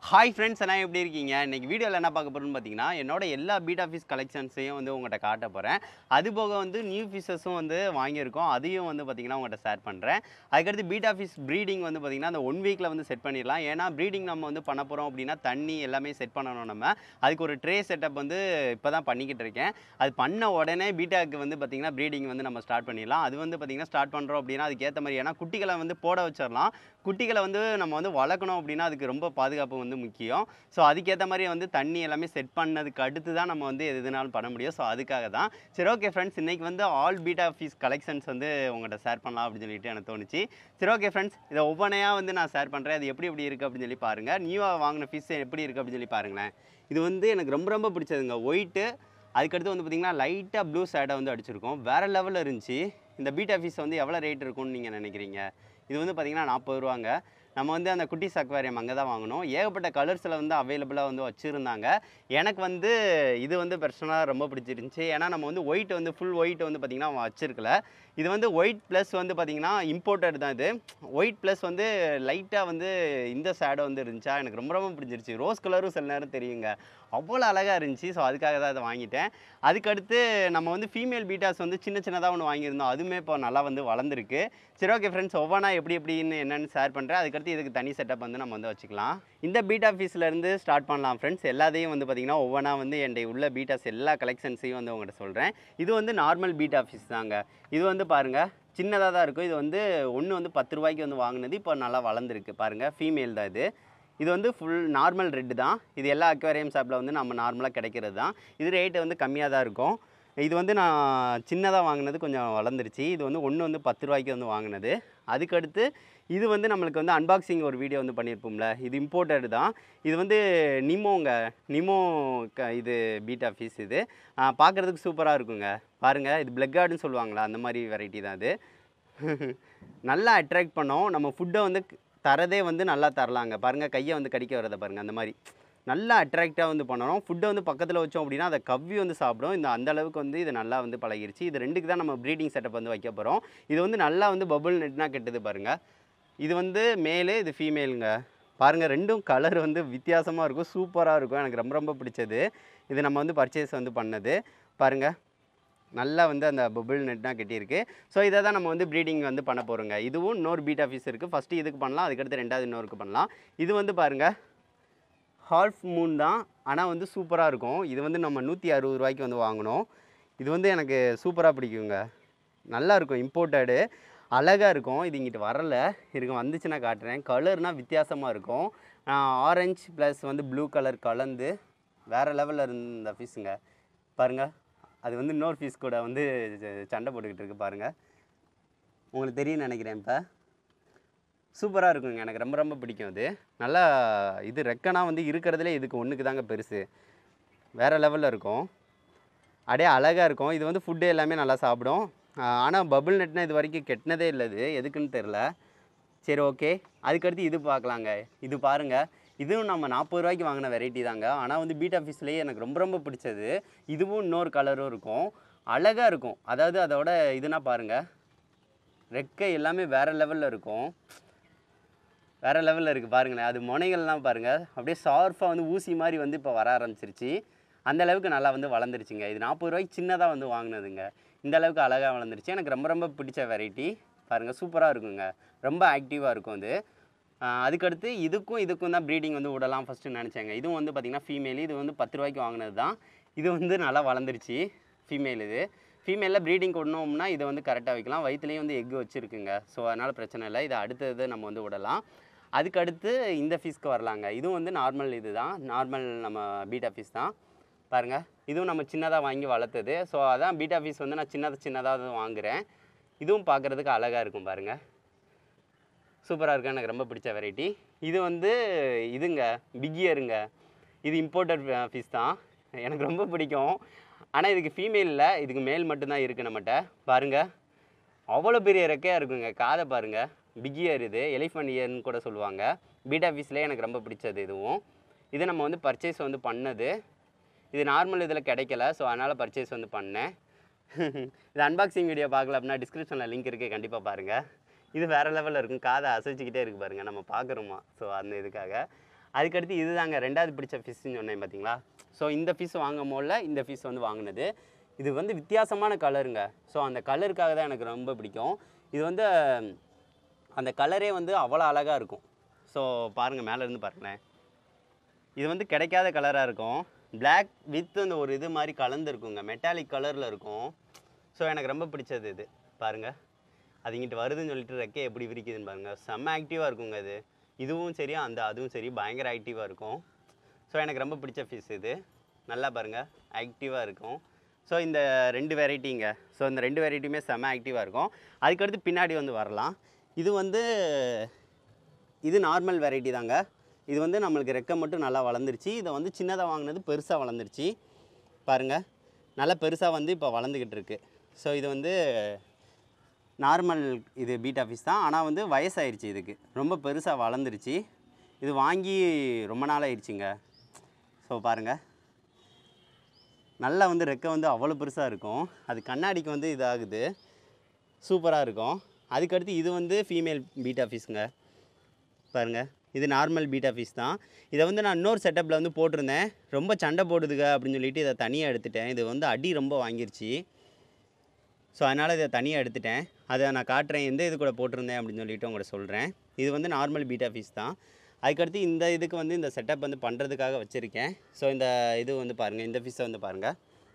hi friends எல்லாம் எப்படி இருக்கீங்க இன்னைக்கு வீடியோவில் என்ன பார்க்க போகிறோம்னு பார்த்தீங்கன்னா என்னோட எல்லா பீட்டா ஃபிஷ் கலெக்ஷன்ஸையும் வந்து உங்கள்கிட்ட காட்ட போகிறேன் அது போக வந்து நியூ ஃபிஷஸும் வந்து வாங்கியிருக்கோம் அதையும் வந்து பார்த்தீங்கன்னா உங்கள்கிட்ட ஷேர் பண்ணுறேன் அதுக்கடுத்து பீட்டா ஃபிஷ் ப்ரீடிங் வந்து பார்த்தீங்கன்னா அந்த ஒன் வீக்கில் வந்து செட் பண்ணிடலாம் ஏன்னா ப்ரீடிங் நம்ம வந்து பண்ண போகிறோம் அப்படின்னா தண்ணி எல்லாமே செட் பண்ணணும் நம்ம அதுக்கு ஒரு ட்ரே செட்டப் வந்து இப்போ தான் பண்ணிக்கிட்டு இருக்கேன் அது பண்ண உடனே பீட்டாக்கு வந்து பார்த்தீங்கன்னா ப்ரீடிங் வந்து நம்ம ஸ்டார்ட் பண்ணிடலாம் அது வந்து பார்த்தீங்கன்னா ஸ்டார்ட் பண்ணுறோம் அப்படின்னா அதுக்கேற்ற மாதிரி ஏன்னா குட்டிகளை வந்து போட வச்சிடலாம் குட்டிகளை வந்து நம்ம வந்து வளர்க்கணும் அப்படின்னா அதுக்கு ரொம்ப பாதுகாப்பு வந்து முக்கியம் ஸோ அதுக்கேற்ற மாதிரி வந்து தண்ணி எல்லாமே செட் பண்ணதுக்கு அடுத்து தான் நம்ம வந்து எதுனாலும் பண்ண முடியும் ஸோ அதுக்காக தான் சரி ஓகே ஃப்ரெண்ட்ஸ் இன்றைக்கி வந்து ஆல் பீட்டா ஃபீஸ் கலெக்ஷன்ஸ் வந்து உங்கள்கிட்ட ஷேர் பண்ணலாம் அப்படின்னு சொல்லிட்டு எனக்கு தோணுச்சு சரி ஓகே ஃப்ரெண்ட்ஸ் இதை ஒவ்வொன்றையாக வந்து நான் ஷேர் பண்ணுறேன் அது எப்படி எப்படி இருக்குது அப்படின்னு சொல்லி பாருங்கள் நியூவாக வாங்கின ஃபீஸ் எப்படி இருக்குது அப்படின்னு சொல்லி பாருங்களேன் இது வந்து எனக்கு ரொம்ப ரொம்ப பிடிச்சதுங்க ஒயிட்டு அதுக்கடுத்து வந்து பார்த்திங்கன்னா லைட்டாக ப்ளூ ஷேடை வந்து அடிச்சிருக்கோம் வேறு லெவலில் இருந்துச்சு இந்த பீட்டா ஃபீஸ் வந்து எவ்வளோ ரேட் இருக்கும்னு நீங்கள் நினைக்கிறீங்க இது வந்து பார்த்திங்கன்னா நாற்பது ரூபாங்க நம்ம வந்து அந்த குட்டி அக்வாரியம் அங்கே தான் வாங்கினோம் ஏகப்பட்ட கலர்ஸில் வந்து அவைலபிளாக வந்து வச்சுருந்தாங்க எனக்கு வந்து இது வந்து பர்சனலாக ரொம்ப பிடிச்சிருந்துச்சி ஏன்னா நம்ம வந்து ஒயிட் வந்து ஃபுல் ஒயிட் வந்து பார்த்திங்கன்னா வச்சிருக்கல இது வந்து ஒயிட் ப்ளஸ் வந்து பார்த்திங்கன்னா இம்போர்ட்டட் தான் இது ஒயிட் ப்ளஸ் வந்து லைட்டாக வந்து இந்த ஷேடோ வந்து இருந்துச்சா எனக்கு ரொம்ப ரொம்ப பிடிச்சிருச்சு ரோஸ் கலரும் சில நேரம் தெரியுங்க அவ்வளோ அழகாக இருந்துச்சு ஸோ அதுக்காக தான் அதை வாங்கிட்டேன் அதுக்கடுத்து நம்ம வந்து ஃபீமேல் பீட்டாஸ் வந்து சின்ன சின்னதாக ஒன்று வாங்கியிருந்தோம் அதுவுமே இப்போ நல்லா வந்து வளர்ந்துருக்கு சரி ஓகே ஃப்ரெண்ட்ஸ் ஒவ்வொன்றா எப்படி எப்படின்னு என்னென்னு ஷேர் பண்ணுறேன் அதுக்கடுத்து இதுக்கு தனி செட்டப் வந்து நம்ம வந்து வச்சுக்கலாம் இந்த பீட்டா ஃபீஸ்லேருந்து ஸ்டார்ட் பண்ணலாம் ஃப்ரெண்ட்ஸ் எல்லாத்தையும் வந்து பார்த்திங்கன்னா ஒவ்வொன்றா வந்து என்கிட்ட உள்ள பீட்டாஸ் எல்லா கலெக்ஷன்ஸையும் வந்து உங்கள்கிட்ட சொல்கிறேன் இது வந்து நார்மல் பீட்டா ஃபீஸ் தாங்க இது வந்து பாருங்கள் சின்னதாக தான் இருக்கும் இது வந்து ஒன்று வந்து பத்து ரூபாய்க்கு வந்து வாங்கினது இப்போ நல்லா வளர்ந்துருக்கு பாருங்கள் ஃபீமேல் தான் இது இது வந்து ஃபுல் நார்மல் ரெட்டு தான் இது எல்லா அக்வேரியம் ஷாப்பில் வந்து நம்ம நார்மலாக கிடைக்கிறது தான் இது ரேட்டு வந்து கம்மியாக தான் இருக்கும் இது வந்து நான் சின்னதாக வாங்கினது கொஞ்சம் வளர்ந்துருச்சு இது வந்து ஒன்று வந்து பத்து ரூபாய்க்கு வந்து வாங்கினது அதுக்கடுத்து இது வந்து நம்மளுக்கு வந்து அன்பாக்சிங் ஒரு வீடியோ வந்து பண்ணியிருப்போம்ல இது இம்போர்ட்டட் தான் இது வந்து நிமோங்க நிமோ க இது பீட்டா ஃபீஸ் இது பார்க்குறதுக்கு சூப்பராக இருக்குங்க பாருங்கள் இது பிளக் கார்டுன்னு சொல்லுவாங்களா அந்த மாதிரி வெரைட்டி தான் இது நல்லா அட்ராக்ட் பண்ணோம் நம்ம ஃபுட்டை வந்து தரதே வந்து நல்லா தரலாங்க பாருங்கள் கையை வந்து கடிக்க வரதை பாருங்கள் அந்த மாதிரி நல்லா அட்ராக்டாக வந்து பண்ணணும் ஃபுட்டை வந்து பக்கத்தில் வச்சோம் அப்படின்னா அதை கவ்வி வந்து சாப்பிடும் இந்த அந்த அளவுக்கு வந்து இது நல்லா வந்து பழகிருச்சு இது ரெண்டுக்கு தான் நம்ம ப்ரீடிங் செட்டப் வந்து வைக்க போகிறோம் இது வந்து நல்லா வந்து பபுள் நெட்னா கெட்டது பாருங்கள் இது வந்து மேலு இது ஃபீமேலுங்க பாருங்கள் ரெண்டும் கலர் வந்து வித்தியாசமாக இருக்கும் சூப்பராக இருக்கும் எனக்கு ரொம்ப ரொம்ப பிடிச்சது இது நம்ம வந்து பர்ச்சேஸ் வந்து பண்ணது பாருங்கள் நல்லா வந்து அந்த பபிள் நெட்னா கட்டியிருக்கு ஸோ இதை தான் நம்ம வந்து ப்ரீடிங் வந்து பண்ண போகிறோங்க இதுவும் இன்னொரு பீட் ஆஃபீஸ் இருக்குது ஃபஸ்ட்டு இதுக்கு பண்ணலாம் அதுக்கடுத்து ரெண்டாவது இன்னொருக்கு பண்ணலாம் இது வந்து பாருங்கள் ஹால்ஃப் மூன் தான் ஆனால் வந்து சூப்பராக இருக்கும் இது வந்து நம்ம நூற்றி அறுபது ரூபாய்க்கு வந்து வாங்கினோம் இது வந்து எனக்கு சூப்பராக பிடிக்குங்க நல்லா இருக்கும் இம்போர்ட்டடு அழகாக இருக்கும் இது இங்கிட்டு வரல இருக்க வந்துச்சுன்னா காட்டுறேன் கலர்னால் வித்தியாசமாக இருக்கும் ஆரஞ்சு ப்ளஸ் வந்து ப்ளூ கலர் கலந்து வேறு லெவலில் இருந்த ஃபிஷ்ஷுங்க பாருங்கள் அது வந்து இன்னொரு ஃபீஸ் கூட வந்து ச- சண்டை போட்டுக்கிட்டு இருக்கு பாருங்கள் உங்களுக்கு தெரியும் நினைக்கிறேன் இப்போ சூப்பராக இருக்குங்க எனக்கு ரொம்ப ரொம்ப பிடிக்கும் அது நல்லா இது ரெக்கனா வந்து இருக்கிறதுலே இதுக்கு ஒன்றுக்கு தாங்க பெருசு வேறு லெவலில் இருக்கும் அப்படியே அழகாக இருக்கும் இது வந்து ஃபுட்டு எல்லாமே நல்லா சாப்பிடும் ஆனால் பபுள் நெட்னா இது வரைக்கும் கெட்டினதே இல்லை இது எதுக்குன்னு தெரில சரி ஓகே அதுக்கடுத்து இது பார்க்கலாங்க இது பாருங்கள் இதுவும் நம்ம நாற்பது ரூபாய்க்கு வாங்கின வெரைட்டி தாங்க ஆனால் வந்து பீட் ஆஃபீஸ்லேயே எனக்கு ரொம்ப ரொம்ப பிடிச்சது இதுவும் இன்னொரு கலரும் இருக்கும் அழகாக இருக்கும் அதாவது அதோட இதுனா பாருங்கள் ரெக்கை எல்லாமே வேறு லெவலில் இருக்கும் வேறு லெவலில் இருக்குது பாருங்களேன் அது முனைகள்லாம் பாருங்கள் அப்படியே ஷார்ப்பாக வந்து ஊசி மாதிரி வந்து இப்போ வர ஆரம்பிச்சிருச்சு அந்த அளவுக்கு நல்லா வந்து வளர்ந்துருச்சுங்க இது நாற்பது ரூபாய்க்கு சின்னதாக வந்து வாங்கினதுங்க இந்த அளவுக்கு அழகாக வளர்ந்துருச்சு எனக்கு ரொம்ப ரொம்ப பிடிச்ச வெரைட்டி பாருங்கள் சூப்பராக இருக்குங்க ரொம்ப ஆக்டிவாக இருக்கும் அது ஆஹ் அதுக்கடுத்து இதுக்கும் இதுக்கும் தான் ப்ரீடிங் வந்து விடலாம் ஃபஸ்ட்டு நினச்சேங்க இதுவும் வந்து பார்த்திங்கன்னா ஃபீமேல் இது வந்து பத்து ரூபாய்க்கு வாங்கினது தான் இது வந்து நல்லா வளர்ந்துருச்சு ஃபீமேல் இது ஃபீமேலில் ப்ரீடிங் விடணும்னா இதை வந்து கரெக்டாக வைக்கலாம் வயிற்றுலேயும் வந்து எக் வச்சுருக்குங்க ஸோ அதனால் பிரச்சனை இல்லை இது அடுத்தது நம்ம வந்து விடலாம் அதுக்கடுத்து இந்த ஃபீஸ்க்கு வரலாங்க இதுவும் வந்து நார்மல் இது தான் நார்மல் நம்ம பீட்டா ஃபீஸ் தான் பாருங்கள் இதுவும் நம்ம சின்னதாக வாங்கி வளர்த்தது ஸோ அதான் பீட்டா ஃபீஸ் வந்து நான் சின்னதாக சின்னதாக வாங்குகிறேன் இதுவும் பார்க்குறதுக்கு அழகாக இருக்கும் பாருங்கள் சூப்பராக இருக்கும் எனக்கு ரொம்ப பிடிச்ச வெரைட்டி இது வந்து இதுங்க பிக்கியருங்க இது இம்போர்ட்டட் ஃபிஷ் தான் எனக்கு ரொம்ப பிடிக்கும் ஆனால் இதுக்கு ஃபீமேல் இல்லை இதுக்கு மேல் மட்டும்தான் இருக்குது நம்மகிட்ட பாருங்கள் அவ்வளோ பெரிய ரெக்கையாக இருக்குங்க காதை பாருங்கள் பிக்கியர் இது எலிஃபண்ட் இயர்னு கூட சொல்லுவாங்க பீட்டா ஃபிஷ்லேயே எனக்கு ரொம்ப பிடிச்சது இதுவும் இது நம்ம வந்து பர்ச்சேஸ் வந்து பண்ணது இது நார்மல் இதில் கிடைக்கல ஸோ அதனால் பர்ச்சேஸ் வந்து பண்ணேன் இது அன்பாக்சிங் வீடியோ பார்க்கல அப்படின்னா டிஸ்கிரிப்ஷனில் லிங்க் இருக்குது கண்டிப்பாக பாருங்கள் இது வேறு லெவலில் இருக்கும் காதை அசைச்சிக்கிட்டே இருக்கு பாருங்கள் நம்ம பார்க்குறோமா ஸோ அந்த இதுக்காக அதுக்கடுத்து இதுதாங்க ரெண்டாவது பிடிச்ச ஃபிஷ்ஷுன்னு சொன்னேன் பார்த்தீங்களா ஸோ இந்த ஃபிஷ் வாங்கும் போல இந்த ஃபிஷ் வந்து வாங்கினது இது வந்து வித்தியாசமான கலருங்க ஸோ அந்த கலருக்காக தான் எனக்கு ரொம்ப பிடிக்கும் இது வந்து அந்த கலரே வந்து அவ்வளோ அழகாக இருக்கும் ஸோ பாருங்கள் மேலேருந்து பாருங்களேன் இது வந்து கிடைக்காத கலராக இருக்கும் Black வித் அந்த ஒரு இது மாதிரி கலந்துருக்குங்க மெட்டாலிக் கலரில் இருக்கும் ஸோ எனக்கு ரொம்ப பிடிச்சது இது பாருங்கள் அது இங்கிட்டு வருதுன்னு சொல்லிட்டு ரெக்கை எப்படி விரிக்குதுன்னு பாருங்கள் செம்ம ஆக்டிவாக இருக்குங்க இது இதுவும் சரி அந்த அதுவும் சரி பயங்கர ஆக்டிவாக இருக்கும் ஸோ எனக்கு ரொம்ப பிடிச்ச ஃபிஷ் இது நல்லா பாருங்கள் ஆக்டிவாக இருக்கும் ஸோ இந்த ரெண்டு வெரைட்டிங்க ஸோ இந்த ரெண்டு வெரைட்டியுமே செம்ம ஆக்டிவாக இருக்கும் அதுக்கடுத்து பின்னாடி வந்து வரலாம் இது வந்து இது நார்மல் வெரைட்டி தாங்க இது வந்து நம்மளுக்கு ரெக்கை மட்டும் நல்லா வளர்ந்துருச்சு இதை வந்து சின்னதாக வாங்கினது பெருசாக வளர்ந்துருச்சு பாருங்கள் நல்லா பெருசாக வந்து இப்போ வளர்ந்துக்கிட்டு இருக்கு ஸோ இது வந்து நார்மல் இது பீட் ஆஃபீஸ் தான் ஆனால் வந்து வயசாயிருச்சு இதுக்கு ரொம்ப பெருசாக வளர்ந்துருச்சு இது வாங்கி ரொம்ப நாள் ஆயிடுச்சுங்க ஸோ பாருங்கள் நல்லா வந்து ரெக்கை வந்து அவ்வளோ பெருசாக இருக்கும் அது கண்ணாடிக்கு வந்து இதாகுது சூப்பராக இருக்கும் அதுக்கடுத்து இது வந்து ஃபீமேல் பீட்டா ஃபிஷ்ங்க பாருங்க இது நார்மல் பீட்டா ஃபிஷ் தான் இதை வந்து நான் இன்னொரு செட்டப்பில் வந்து போட்டிருந்தேன் ரொம்ப சண்டை போடுதுங்க அப்படின்னு சொல்லிட்டு இதை தனியாக எடுத்துட்டேன் இது வந்து அடி ரொம்ப வாங்கிருச்சு ஸோ அதனால் இதை தனியாக எடுத்துட்டேன் அதை நான் காட்டுறேன் எந்த இது கூட போட்டிருந்தேன் அப்படின்னு சொல்லிட்டு உங்கள்கிட்ட சொல்கிறேன் இது வந்து நார்மல் பீட்டா ஃபிஷ் தான் அதுக்கடுத்து இந்த இதுக்கு வந்து இந்த செட்டப் வந்து பண்ணுறதுக்காக வச்சுருக்கேன் ஸோ இந்த இது வந்து பாருங்கள் இந்த ஃபிஷ்ஷை வந்து பாருங்கள்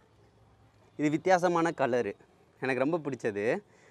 இது வித்தியாசமான கலரு எனக்கு ரொம்ப பிடிச்சது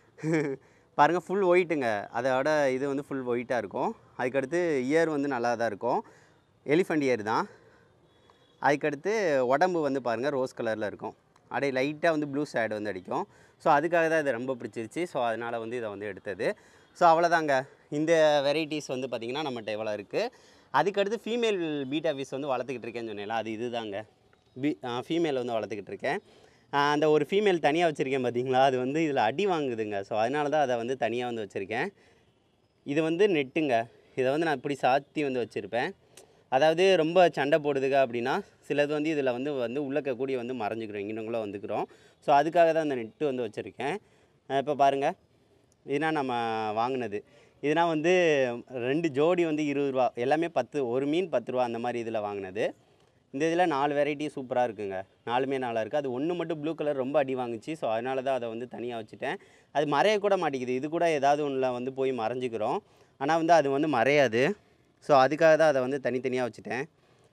பாருங்கள் ஃபுல் ஒயிட்டுங்க அதோட இது வந்து ஃபுல் ஒயிட்டாக இருக்கும் அதுக்கடுத்து இயர் வந்து நல்லா தான் இருக்கும் எலிஃபண்ட் இயர் தான் அதுக்கடுத்து உடம்பு வந்து பாருங்கள் ரோஸ் கலரில் இருக்கும் அப்படியே லைட்டாக வந்து ப்ளூ ஷேடு வந்து அடிக்கும் ஸோ அதுக்காக தான் இது ரொம்ப பிடிச்சிருச்சு ஸோ அதனால் வந்து இதை வந்து எடுத்தது ஸோ அவ்வளோதாங்க இந்த வெரைட்டிஸ் வந்து பார்த்திங்கன்னா நம்மகிட்ட எவ்வளோ இருக்குது அதுக்கடுத்து ஃபீமேல் பீட்டா ஃபிஷ் வந்து வளர்த்துக்கிட்டு இருக்கேன்னு சொன்னேன்ல அது இதுதாங்க பி ஃபீமேல் வந்து வளர்த்துக்கிட்டு இருக்கேன் ஆஹ் அந்த ஒரு ஃபீமேல் தனியாக வச்சுருக்கேன் பார்த்தீங்களா அது வந்து இதில் அடி வாங்குதுங்க ஸோ அதனால தான் அதை வந்து தனியாக வந்து வச்சுருக்கேன் இது வந்து நெட்டுங்க இதை வந்து நான் இப்படி சாத்தி வந்து வச்சுருப்பேன் அதாவது ரொம்ப சண்டை போடுதுங்க அப்படின்னா சிலது வந்து இதில் வந்து வந்து உள்ளக்க கூடிய வந்து மறைஞ்சிக்கிறோம் இங்கனக்குள்ளே வந்துக்கிறோம் ஸோ அதுக்காக தான் அந்த நெட்டு வந்து வச்சுருக்கேன் இப்போ பாருங்கள் இதுனா நம்ம வாங்கினது இதுனா வந்து ரெண்டு ஜோடி வந்து இருபது ரூபா எல்லாமே பத்து ஒரு மீன் பத்து ரூபா அந்த மாதிரி இதில் வாங்கினது இந்த இதில் நாலு வெரைட்டி சூப்பராக இருக்குங்க நாலுமே நல்லா இருக்குது அது ஒன்று மட்டும் ப்ளூ கலர் ரொம்ப அடி வாங்குச்சு ஸோ அதனால தான் அதை வந்து தனியாக வச்சுட்டேன் அது மறைய கூட மாட்டேங்குது இது கூட ஏதாவது ஒன்றில் வந்து போய் மறைஞ்சிக்கிறோம் ஆனால் வந்து அது வந்து மறையாது ஸோ அதுக்காக தான் அதை வந்து தனித்தனியாக வச்சுட்டேன்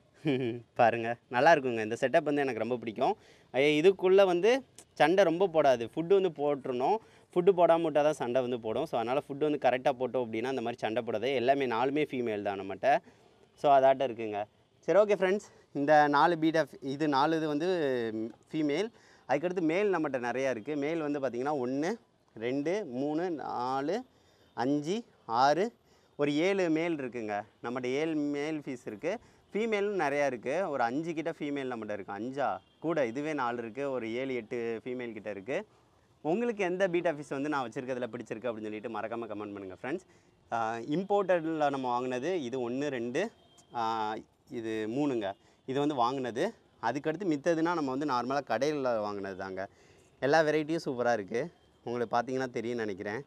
பாருங்கள் நல்லா இருக்குங்க இந்த செட்டப் வந்து எனக்கு ரொம்ப பிடிக்கும் ஐய, இதுக்குள்ளே வந்து சண்டை ரொம்ப போடாது ஃபுட்டு வந்து போட்டுருணும் ஃபுட்டு போடாமல் விட்டால் தான் சண்டை வந்து போடும் ஸோ அதனால் ஃபுட்டு வந்து கரெக்டாக போட்டோம் அப்படின்னா அந்த மாதிரி சண்டை போடாது எல்லாமே நாலுமே ஃபீமேல் தான் நம்மகிட்ட ஸோ அதாட்டம் இருக்குங்க சரி ஓகே ஃப்ரெண்ட்ஸ் இந்த நாலு பீட் ஆஃப் இது நாலு இது வந்து ஃபீமேல் அதுக்கடுத்து மேல் நம்மகிட்ட நிறையா இருக்குது மேல் வந்து பார்த்திங்கன்னா ஒன்று ரெண்டு மூணு நாலு அஞ்சு ஆறு ஒரு ஏழு மேல் இருக்குங்க நம்மகிட்ட ஏழு மேல் ஃபீஸ் இருக்குது ஃபீமேலும் நிறையா இருக்குது ஒரு அஞ்சு கிட்ட ஃபீமேல் நம்மகிட்ட இருக்குது அஞ்சா கூட இதுவே நாலு இருக்குது ஒரு ஏழு எட்டு ஃபீமேல் கிட்ட இருக்குது உங்களுக்கு எந்த பீட் ஆஃபீஸ் வந்து நான் வச்சுருக்கிறதுல பிடிச்சிருக்கு அப்படின்னு சொல்லிட்டு மறக்காமல் கமெண்ட் பண்ணுங்கள் ஃப்ரெண்ட்ஸ் இம்போர்ட்டடில் நம்ம வாங்கினது இது ஒன்று ரெண்டு ஆஹ் இது மூணுங்க இது வந்து வாங்கினது அதுக்கடுத்து மித்ததுனா நம்ம வந்து நார்மலாக கடையில் வாங்கினது தாங்க எல்லா வெரைட்டியும் சூப்பராக இருக்குது உங்களுக்கு பார்த்தீங்கன்னா தெரியும்னு நினைக்கிறேன்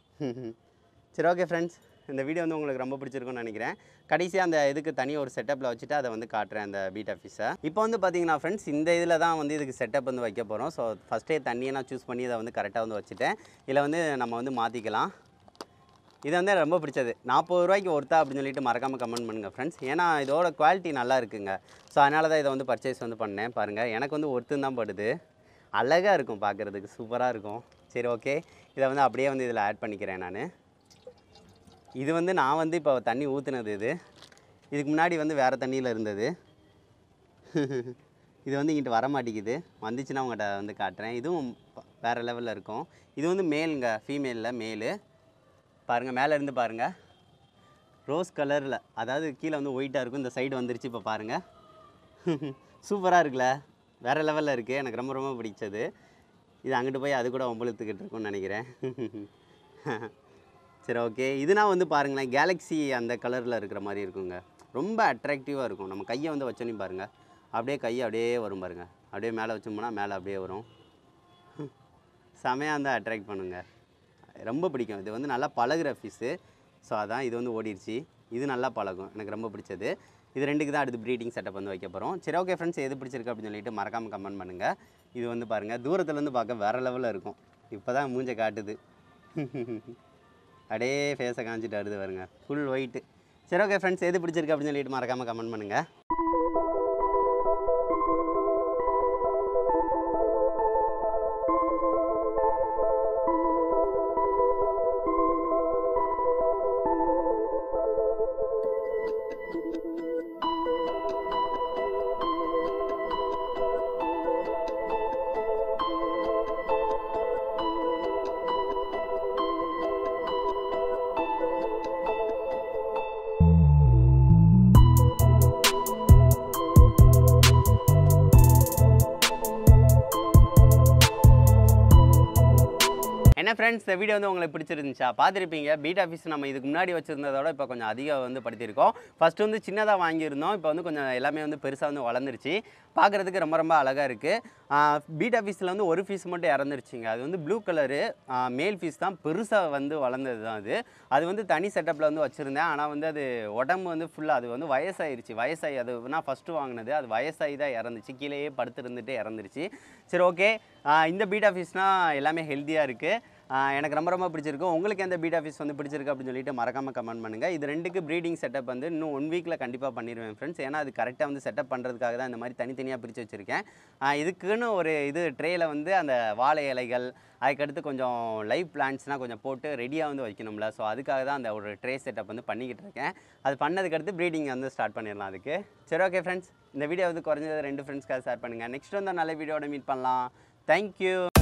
சரி ஓகே ஃப்ரெண்ட்ஸ் இந்த வீடியோ வந்து உங்களுக்கு ரொம்ப பிடிச்சிருக்கும்னு நினைக்கிறேன் கடைசியாக அந்த இதுக்கு தனியாக ஒரு செட்டப்பில் வச்சுட்டு அதை வந்து காட்டுறேன் அந்த பீட் ஆஃபீஸை இப்போ வந்து பார்த்தீங்கன்னா ஃப்ரெண்ட்ஸ் இந்த இதில் தான் வந்து இதுக்கு செட்டப் வந்து வைக்க போகிறோம் ஸோ ஃபஸ்ட்டே தண்ணியை நான் சூஸ் பண்ணி இதை வந்து கரெக்டாக வந்து வச்சுட்டேன் இதில் வந்து நம்ம வந்து மாற்றிக்கலாம் இது வந்து எனக்கு ரொம்ப பிடிச்சது நாற்பது ரூபாய்க்கு ஒருத்தா அப்படின்னு சொல்லிட்டு மறக்காமல் கமெண்ட் பண்ணுங்கள் ஃப்ரெண்ட்ஸ் ஏன்னா இதோட குவாலிட்டி நல்லா இருக்குங்க ஸோ அதனால தான் இதை வந்து பர்ச்சேஸ் வந்து பண்ணேன் பாருங்கள் எனக்கு வந்து ஒருத்தன் தான் படுது அழகாக இருக்கும் பார்க்குறதுக்கு சூப்பராக இருக்கும் சரி ஓகே இதை வந்து அப்படியே வந்து இதில் ஆட் பண்ணிக்கிறேன் நான் இது வந்து நான் வந்து இப்போ தண்ணி ஊற்றுனது இது இதுக்கு முன்னாடி வந்து வேறு தண்ணியில் இருந்தது இது வந்து இங்கிட்டு வர மாட்டேங்குது வந்துச்சுன்னா உங்கள்கிட்ட வந்து காட்டுறேன் இதுவும் ப- வேற லெவலில் இருக்கும் இது வந்து மேலுங்க ஃபீமேலில் மேலு பாருங்கள் மேலே இருந்து பாருங்கள் ரோஸ் கலரில் அதாவது கீழே வந்து ஒயிட்டாக இருக்கும் இந்த சைடு வந்துருச்சு இப்போ பாருங்கள் சூப்பராக இருக்குல்ல வேறு லெவலில் இருக்குது எனக்கு ரொம்ப ரொம்ப பிடிச்சது இது அங்கிட்டு போய் அது கூட ஒம்பளுத்துக்கிட்டு இருக்கும்னு நினைக்கிறேன் சரி ஓகே இதுனா வந்து பாருங்களேன் கேலக்ஸி அந்த கலரில் இருக்கிற மாதிரி இருக்குங்க ரொம்ப அட்ராக்டிவாக இருக்கும் நம்ம கையை வந்து வச்சோன்னே பாருங்கள் அப்படியே கையை அப்படியே வரும் பாருங்கள் அப்படியே மேலே வச்சோம்னா மேலே அப்படியே வரும் செமையாக இருந்தால் அட்ராக்ட் பண்ணுங்க ரொம்ப பிடிக்கும் இது வந்து நல்லா பழகுற ஃபிஷ்ஷு ஸோ அதான் இது வந்து ஓடிடுச்சு இது நல்லா பழகும் எனக்கு ரொம்ப பிடிச்சது இது ரெண்டுக்கு தான் அடுத்து ப்ரீடிங் செட்டப் வந்து வைக்க போகிறோம் சரி ஓகே ஃப்ரெண்ட்ஸ் எது பிடிச்சிருக்கு அப்படின்னு சொல்லிட்டு மறக்காமல் கமெண்ட் பண்ணுங்கள் இது வந்து பாருங்கள் தூரத்துலேருந்து பார்க்க வேறு லெவலில் இருக்கும் இப்போ தான் மூஞ்ச காட்டுது அப்படியே ஃபேஸை காமிச்சிட்டு வருது பாருங்க ஃபுல் ஒயிட்டு சரி ஓகே ஃப்ரெண்ட்ஸ் எது பிடிச்சிருக்கு அப்படின்னு சொல்லிட்டு மறக்காமல் கமெண்ட் பண்ணுங்கள் என்ன ஃப்ரெண்ட்ஸ் இந்த வீடியோ வந்து உங்களுக்கு பிடிச்சிருந்துச்சா பார்த்துருப்பீங்க பீட் ஆஃபீஸ் நம்ம இதுக்கு முன்னாடி வச்சுருந்ததோட இப்போ கொஞ்சம் அதிகம் வந்து படுத்தியிருக்கோம் ஃபஸ்ட்டு வந்து சின்னதாக வாங்கியிருந்தோம் இப்போ வந்து கொஞ்சம் எல்லாமே வந்து பெருசாக வந்து வளர்ந்துருச்சு பார்க்குறதுக்கு ரொம்ப ரொம்ப அழகாக இருக்குது பீட் ஆஃபீஸில் வந்து ஒரு ஃபீஸ் மட்டும் இறந்துருச்சுங்க அது வந்து ப்ளூ கலரு மேல் ஃபீஸ் தான் பெருசாக வந்து வளர்ந்தது தான் அது அது வந்து தனி செட்டப்பில் வந்து வச்சுருந்தேன் ஆனால் வந்து அது உடம்பு வந்து ஃபுல்லாக அது வந்து வயசாயிருச்சு வயசாகி அது நான் ஃபஸ்ட்டு வாங்கினது அது வயசாகி தான் இறந்துச்சு கீழேயே படுத்துருந்துட்டு இறந்துருச்சு சரி ஓகே இந்த பீட் ஆஃபீஸ்னால் எல்லாமே ஹெல்த்தியாக இருக்குது எனக்கு ரொம்ப ரொம்ப பிடிச்சிருக்கு உங்களுக்கு எந்த பீட் ஆஃபீஸ் வந்து பிடிச்சிருக்கு அப்படின்னு சொல்லிட்டு மறக்காமல் கமெண்ட் பண்ணுங்கள் இது ரெண்டுக்கு ப்ரீடிங் செட்டப் வந்து இன்னும் ஒன் வீக்கில் கண்டிப்பாக பண்ணிடுவேன் ஃப்ரெண்ட்ஸ் ஏன்னா அது கரெக்டாக வந்து செட்டப் பண்ணுறதுக்காக தான் இந்த மாதிரி தனித்தனியாக பிரித்து வச்சுருக்கேன் ஆஹ் இதுக்குன்னு ஒரு இது ட்ரேயில் வந்து அந்த வாழை இலைகள் அதுக்கடுத்து கொஞ்சம் லைவ் பிளான்ட்ஸ்னால் கொஞ்சம் போட்டு ரெடியாக வந்து வைக்கணும்ல ஸோ அதுக்காக தான் அந்த ஒரு ட்ரே செட்டப் வந்து பண்ணிக்கிட்டு இருக்கேன் அது பண்ணதுக்கடுத்து ப்ரீடிங் வந்து ஸ்டார்ட் பண்ணிடலாம் அதுக்கு சரி ஓகே ஃப்ரெண்ட்ஸ் இந்த வீடியோ வந்து குறைஞ்சது ரெண்டு ஃப்ரெண்ட்ஸ்க்காக ஷேர் பண்ணுங்கள் நெக்ஸ்ட் வந்து நல்ல வீடியோட மீட் பண்ணலாம் தேங்க்யூ